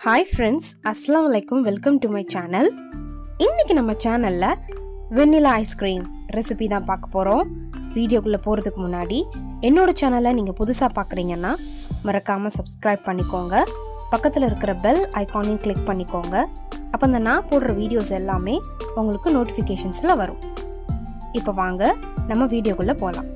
hi friends அஸ்லாம் வலைக்கும் welcome to my channel இன்னைக்கு நம்ம சேனலில் வெண்ணிலா ஐஸ்கிரீம் ரெசிபி தான் பார்க்க போகிறோம் வீடியோக்குள்ளே போகிறதுக்கு முன்னாடி என்னோட சேனலை நீங்கள் புதுசாக பார்க்குறீங்கன்னா மறக்காமல் சப்ஸ்கிரைப் பண்ணிக்கோங்க பக்கத்தில் இருக்கிற பெல் ஐகானையும் கிளிக் பண்ணிக்கோங்க அப்போ அந்த நான் போடுற வீடியோஸ் எல்லாமே உங்களுக்கு நோட்டிஃபிகேஷன்ஸில் வரும் இப்போ வாங்க நம்ம வீடியோக்குள்ளே போகலாம்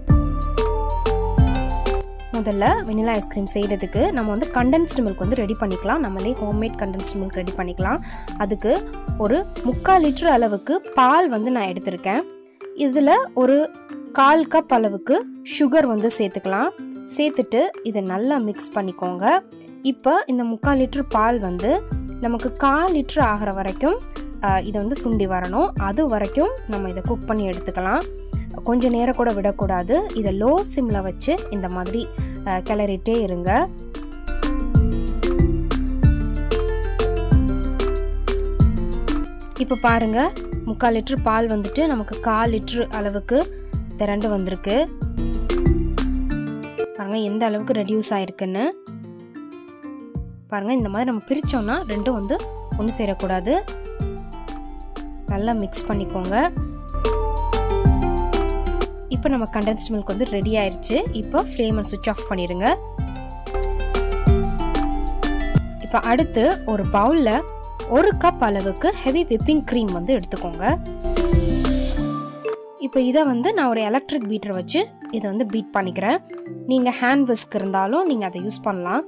முதல்ல வெனிலா ஐஸ்கிரீம் செய்கிறதுக்கு நம்ம வந்து கண்டென்ஸ்டு மில்க் வந்து ரெடி பண்ணிக்கலாம் நம்மளே ஹோம்மேட் கண்டென்ஸ்டு மில்க் ரெடி பண்ணிக்கலாம் அதுக்கு ஒரு முக்கால் லிட்டர் அளவுக்கு பால் வந்து நான் எடுத்திருக்கேன் இதில் ஒரு கால் கப் அளவுக்கு சுகர் வந்து சேர்த்துக்கலாம் சேர்த்துட்டு இதை நல்லா மிக்ஸ் பண்ணிக்கோங்க இப்போ இந்த முக்கால் லிட்டர் பால் வந்து நமக்கு கால் லிட்டர் ஆகிற வரைக்கும் இதை வந்து சுண்டி வரணும் அது வரைக்கும் நம்ம இதை குக் பண்ணி எடுத்துக்கலாம் கொஞ்ச நேரம் கூட விடக்கூடாது இதை லோ சிம்மில் வச்சு இந்த மாதிரி கிளறிட்டே இருங்க இப்போ பாருங்க முக்கால் லிட்டர் பால் வந்துட்டு நமக்கு கால் லிட்டர் அளவுக்கு திரண்டு வந்திருக்கு பாருங்க எந்த அளவுக்கு ரெடியூஸ் ஆயிருக்குன்னு பாருங்க இந்த மாதிரி நம்ம பிரித்தோம்னா ரெண்டும் வந்து ஒன்று சேரக்கூடாது நல்லா மிக்ஸ் பண்ணிக்கோங்க இப்போ நம்ம கண்டென்ஸ்ட் மில்க் வந்து ரெடி ஆயிடுச்சு இப்போ ஃப்ளேமை சுவிட்ச் ஆஃப் பண்ணிடுங்க இப்போ அடுத்து ஒரு பவுலில் ஒரு கப் அளவுக்கு ஹெவி விப்பிங் க்ரீம் வந்து எடுத்துக்கோங்க இப்போ இதை வந்து நான் ஒரு எலக்ட்ரிக் பீட்டர் வச்சு இதை வந்து பீட் பண்ணிக்கிறேன் நீங்கள் ஹேண்ட் விஸ்க் இருந்தாலும் நீங்கள் அதை யூஸ் பண்ணலாம்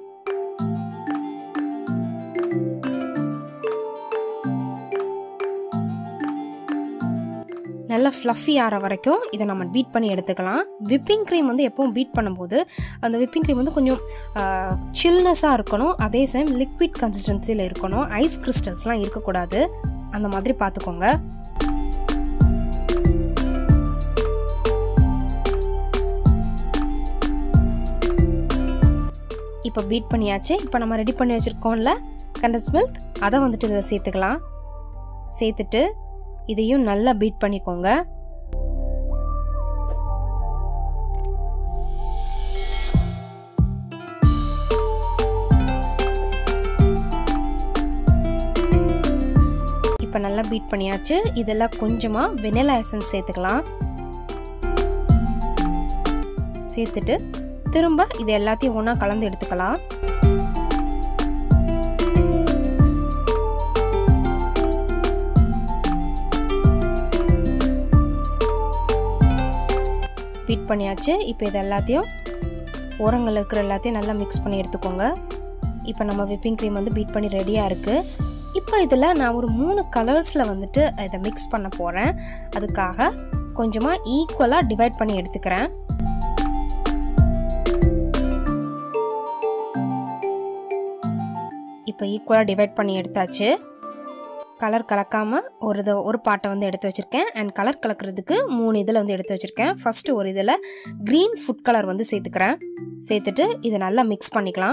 நல்லா ஃப்ளஃபி ஆகிற வரைக்கும் இதை நம்ம பீட் பண்ணி எடுத்துக்கலாம் விப்பிங் க்ரீம் வந்து எப்பவும் பீட் பண்ணும்போது அந்த விப்பிங் க்ரீம் வந்து கொஞ்சம் சில்னஸாக இருக்கணும் அதே சமயம் லிக்விட் கன்சிஸ்டன்சியில் இருக்கணும் ஐஸ் கிறிஸ்டல்ஸ்லாம் இருக்கக்கூடாது அந்த மாதிரி பார்த்துக்கோங்க இப்போ பீட் பண்ணியாச்சு இப்போ நம்ம ரெடி பண்ணி வச்சுருக்கோம்ல கண்டன்ஸ் மில்க் அதை வந்துட்டு இதில் சேர்த்துக்கலாம் சேர்த்துட்டு இதையும் நல்லா பீட் பண்ணிக்கோங்க இப்போ நல்லா பீட் பண்ணியாச்சு இதெல்லாம் கொஞ்சமாக வெனிலா எசன்ஸ் சேர்த்துக்கலாம் சேர்த்துட்டு திரும்ப இது எல்லாத்தையும் ஒன்றா கலந்து எடுத்துக்கலாம் பீட் பண்ணியாச்சு இப்போ இது எல்லாத்தையும் ஓரங்கள் இருக்கிற எல்லாத்தையும் நல்லா மிக்ஸ் பண்ணி எடுத்துக்கோங்க இப்போ நம்ம விப்பிங் க்ரீம் வந்து பீட் பண்ணி ரெடியாக இருக்குது இப்போ இதில் நான் ஒரு மூணு கலர்ஸில் வந்துட்டு இதை மிக்ஸ் பண்ண போகிறேன் அதுக்காக கொஞ்சமாக ஈக்குவலாக டிவைட் பண்ணி எடுத்துக்கிறேன் இப்போ ஈக்குவலாக டிவைட் பண்ணி எடுத்தாச்சு கலர் கலக்காமல் ஒரு இது ஒரு பாட்டை வந்து எடுத்து வச்சுருக்கேன் அண்ட் கலர் கலக்கிறதுக்கு மூணு இதில் வந்து எடுத்து வச்சுருக்கேன் ஃபஸ்ட்டு ஒரு இதில் க்ரீன் ஃபுட் கலர் வந்து சேர்த்துக்கிறேன் சேர்த்துட்டு இதை நல்லா மிக்ஸ் பண்ணிக்கலாம்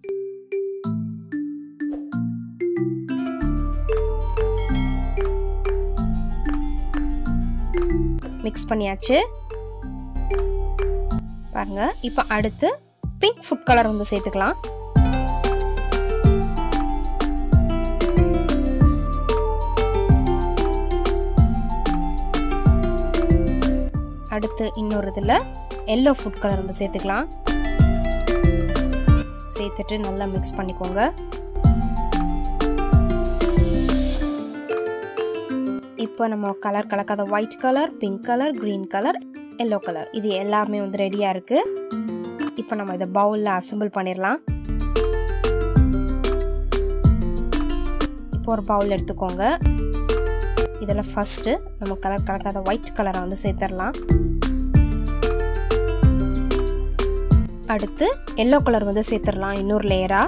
மிக்ஸ் பண்ணியாச்சு பாருங்க இப்போ அடுத்து பிங்க் ஃபுட் கலர் வந்து சேர்த்துக்கலாம் அடுத்து இன்னொரு இதில் எல்லோ ஃபுட் கலர் வந்து சேர்த்துக்கலாம் சேர்த்துட்டு நல்லா மிக்ஸ் பண்ணிக்கோங்க இப்போ நம்ம கலர் கலக்காத white colour pink colour green colour yellow colour இது எல்லாமே வந்து ரெடியாக இருக்குது இப்போ நம்ம இதை பவுலில் அசம்பிள் பண்ணிடலாம் இப்போ ஒரு பவுல் எடுத்துக்கோங்க இதில் ஃபஸ்ட்டு நம்ம கலர் கலக்காத ஒயிட் கலரை வந்து சேர்த்துடலாம் அடுத்து எல்லோ கலர் வந்து சேர்த்துடலாம் இன்னொரு லேயரா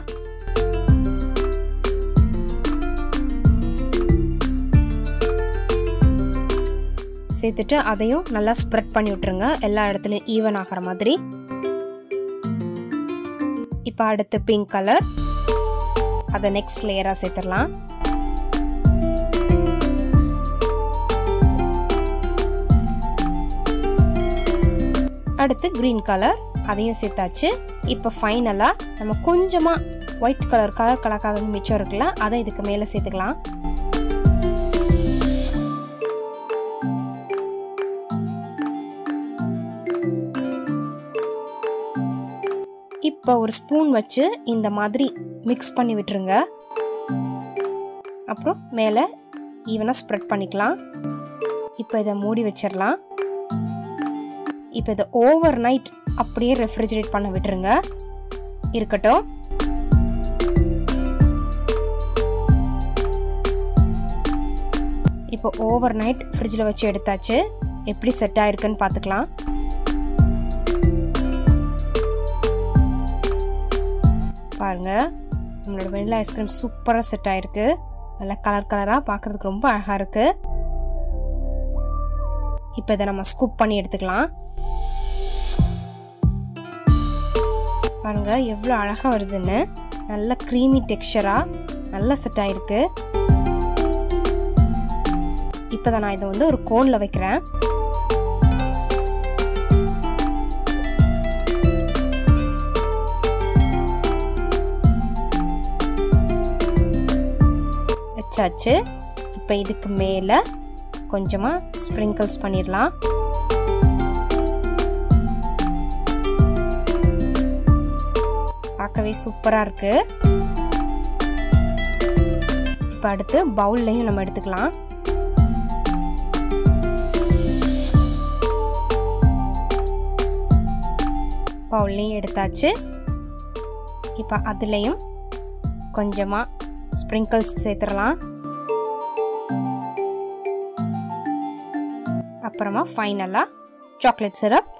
சேர்த்துட்டு அதையும் நல்லா ஸ்ப்ரெட் பண்ணி விட்டுருங்க எல்லா இடத்துலையும் ஈவன் ஆகிற மாதிரி இப்போ அடுத்து பிங்க் கலர் அதை நெக்ஸ்ட் லேயராக சேர்த்துடலாம் அடுத்து க்ரீன் கலர் அதையும் சேர்த்தாச்சு இப்போ ஃபைனலாக நம்ம கொஞ்சமாக ஒயிட் கலர் கலர் கலக்காக வந்து மிச்சம் இருக்குல்ல அதை இதுக்கு மேலே சேர்த்துக்கலாம் இப்போ ஒரு ஸ்பூன் வச்சு இந்த மாதிரி மிக்ஸ் பண்ணி விட்டுருங்க அப்புறம் மேலே ஈவனாக ஸ்ப்ரெட் பண்ணிக்கலாம் இப்போ இதை மூடி வச்சிடலாம் இப்போ இதை ஓவர் நைட் அப்படியே ரெஃப்ரிஜரேட் பண்ண விட்டுருங்க இருக்கட்டும் இப்போ ஓவர் நைட் ஃப்ரிட்ஜில் வச்சு எடுத்தாச்சு எப்படி செட் ஆயிருக்குன்னு பார்த்துக்கலாம் பாருங்க நம்மளோட வெனிலா ஐஸ்கிரீம் சூப்பராக செட் ஆயிருக்கு நல்லா கலர் கலராக பார்க்குறதுக்கு ரொம்ப அழகாக இருக்கு இப்போ இதை நம்ம ஸ்கூப் பண்ணி எடுத்துக்கலாம் பாருங்க எவ்வளோ அழகாக வருதுன்னு நல்ல க்ரீமி டெக்ஸ்சராக நல்லா செட் ஆயிருக்கு இப்போ தான் நான் இதை வந்து ஒரு கோனில் வைக்கிறேன் வச்சாச்சு இப்போ இதுக்கு மேலே கொஞ்சமாக ஸ்ப்ரிங்கிள்ஸ் பண்ணிடலாம் பார்க்கவே சூப்பராக இருக்கு இப்போ அடுத்து பவுல்லையும் நம்ம எடுத்துக்கலாம் பவுல்லையும் எடுத்தாச்சு இப்போ அதுலேயும் கொஞ்சமாக ஸ்ப்ரிங்கிள்ஸ் சேர்த்துடலாம் அப்புறமா ஃபைனலாக சாக்லேட் சிரப்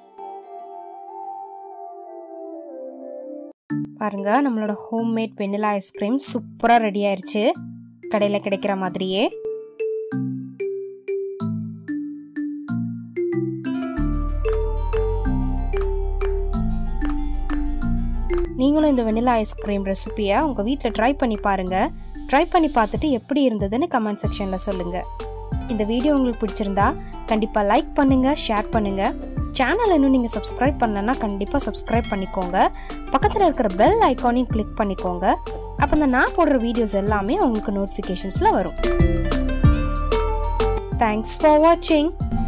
பாருங்க நம்மளோட ஹோம்மேட் வெண்ணிலா ஐஸ்கிரீம் சூப்பராக ரெடி ஆயிருச்சு கடையில் கிடைக்கிற மாதிரியே நீங்களும் இந்த வெண்ணிலா ஐஸ்கிரீம் ரெசிபியை உங்கள் வீட்டில் ட்ரை பண்ணி பாருங்கள் ட்ரை பண்ணி பார்த்துட்டு எப்படி இருந்ததுன்னு கமெண்ட் செக்ஷனில் சொல்லுங்கள் இந்த வீடியோ உங்களுக்கு பிடிச்சிருந்தா கண்டிப்பாக லைக் பண்ணுங்கள் ஷேர் பண்ணுங்கள் சேனல் இன்னும் நீங்கள் சப்ஸ்கிரைப் பண்ணலன்னா கண்டிப்பாக சப்ஸ்கிரைப் பண்ணிக்கோங்க பக்கத்தில் இருக்கிற பெல் ஐக்கானையும் கிளிக் பண்ணிக்கோங்க அப்போ தான் நான் போடுற வீடியோஸ் எல்லாமே உங்களுக்கு நோட்டிஃபிகேஷன்ஸில் வரும் தேங்க்ஸ் ஃபார் வாட்சிங்